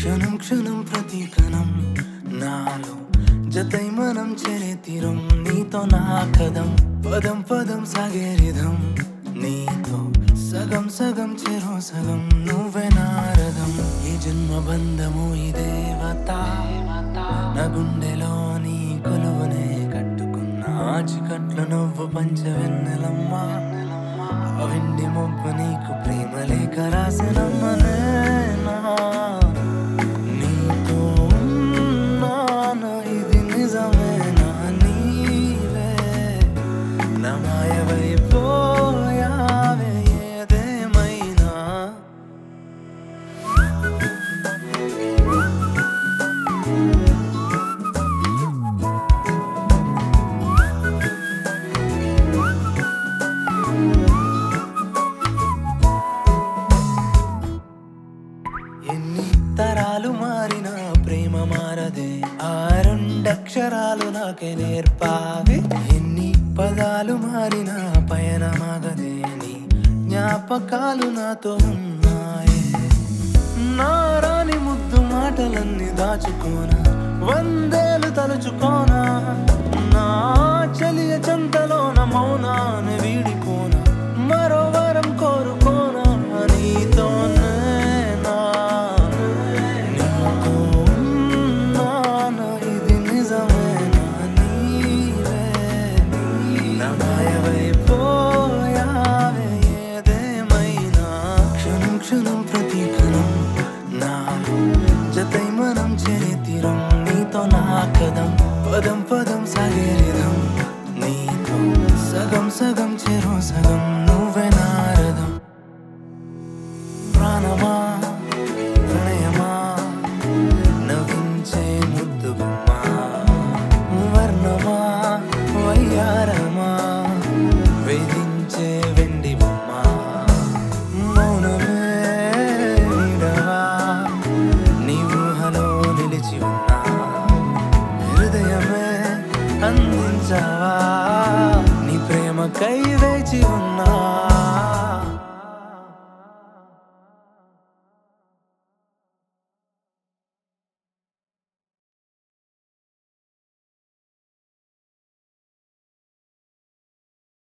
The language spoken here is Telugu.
క్షణం క్షణం ప్రతి కణం నాలో జతై మనం చెరే తీరం నీతో నా కదం పదం పదం సాగే రిధం నీతో సగం సగం చెరో సగం నువ్వే నారదం ఈ జన్మ బంధము ఈ దేవత నా గుండెలో నీ కొలువనే కట్టుకున్నా చికట్లు నువ్వు పంచవెన్నెలమ్మా ఆ వెండి మొబ్బ నీకు ప్రేమ లేఖ రాసినమ్మనే నా నీతో ఉన్నాను ఇది నిజమేనా నీవే నా మాయవైపోయావే ఏదేమైనా ఎన్ని తరాలు మారినా ప్రేమ మారదే ఆ రెండక్షరాలు నాకే నేర్పావే ఎన్ని పదాలు మారినా పయనమాగదే నీ జ్ఞాపకాలు నాతో ఉన్నాయే నారాని ముద్దు మాటలన్నీ దాచుకోనా వందేలు తలుచుకోనా నా చలియ చెంతలోన మౌనాన్ని వీడిపోనా మరో వరం కోరుకోనా నీతోనే నా నీతో ఉన్నాను ఇది నిజమేనా నీవే నా మాయవైపోయావే ఏదేమైనా క్షణం క్షణం ప్రతి కణం నాలో జతై మనం చెరి తీరం నీతో నా కదం పదం పదం సాగే రిధం నీతో సగం సగం చెరో సగం నువ్వే నారదం ప్రాణమా ప్రణయమా నవ్వించే ముద్దు బొమ్మ వర్ణమా వయ్యారమా వేధించే వెండి బొమ్మ మౌనమే నీడవా నీ ఊహలో నిలిచి ఉన్నా హృదయమే అందించావా నీ ప్రేమకై వేచి ఉన్నా